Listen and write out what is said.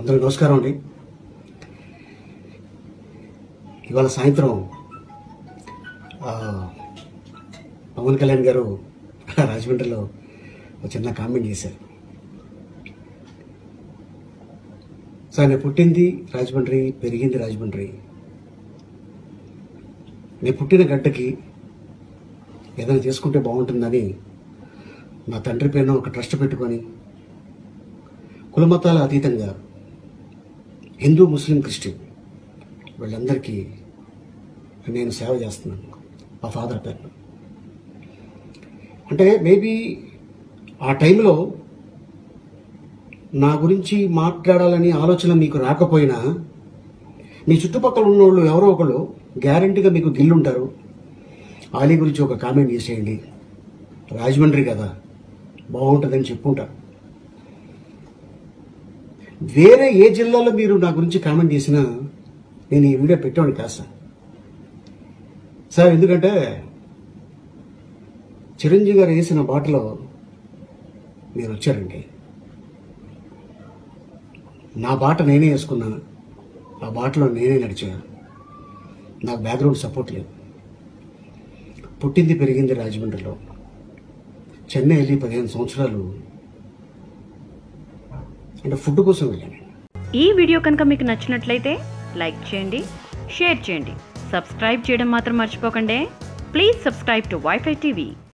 అందరూ నమస్కారం అండి ఇవాళ సాయంత్రం ఆ, పవన్ కళ్యాణ్ గారు రాజమండ్రిలో ఒక చిన్న కామెంట్ చేశారు సో ఆయన పుట్టింది రాజమండ్రి పెరిగింది రాజమండ్రి నేను పుట్టిన గడ్డకి ఏదైనా చేసుకుంటే బాగుంటుందని నా తండ్రి పేరున ఒక ట్రస్ట్ పెట్టుకొని కులమతాల అతీతంగా హిందూ ముస్లిం క్రిస్టియన్ వీళ్ళందరికీ నేను సేవ చేస్తున్నాను మా ఫాదర్ పేరు అంటే మేబీ ఆ టైంలో నా గురించి మాట్లాడాలని ఆలోచన మీకు రాకపోయినా మీ చుట్టుపక్కల ఉన్న వాళ్ళు ఎవరో ఒకళ్ళు గ్యారంటీగా మీకు గిల్లుంటారు ఆలీ గురించి ఒక కామెంట్ చేసేయండి రాజమండ్రి కదా బాగుంటుందని చెప్పుంటారు వేరే ఏ జిల్లాలో మీరు నా గురించి కామెంట్ చేసినా నేను ఈ వీడియో పెట్టాను కాదు సార్ సార్ ఎందుకంటే చిరంజీవి గారు వేసిన బాటలో మీరు వచ్చారండి నా బాట నేనే వేసుకున్నా ఆ బాటలో నేనే నడిచా నాకు బ్యాక్గ్రౌండ్ సపోర్ట్ లేదు పుట్టింది పెరిగింది రాజమండ్రిలో చెన్నై వెళ్ళి పదిహేను సంవత్సరాలు అంటే ఫుడ్ కోసం వెళ్ళాను ఈ వీడియో కనుక మీకు నచ్చినట్లయితే లైక్ చేయండి షేర్ చేయండి సబ్స్క్రైబ్ చేయడం మాత్రం మర్చిపోకండి please subscribe to WiFi TV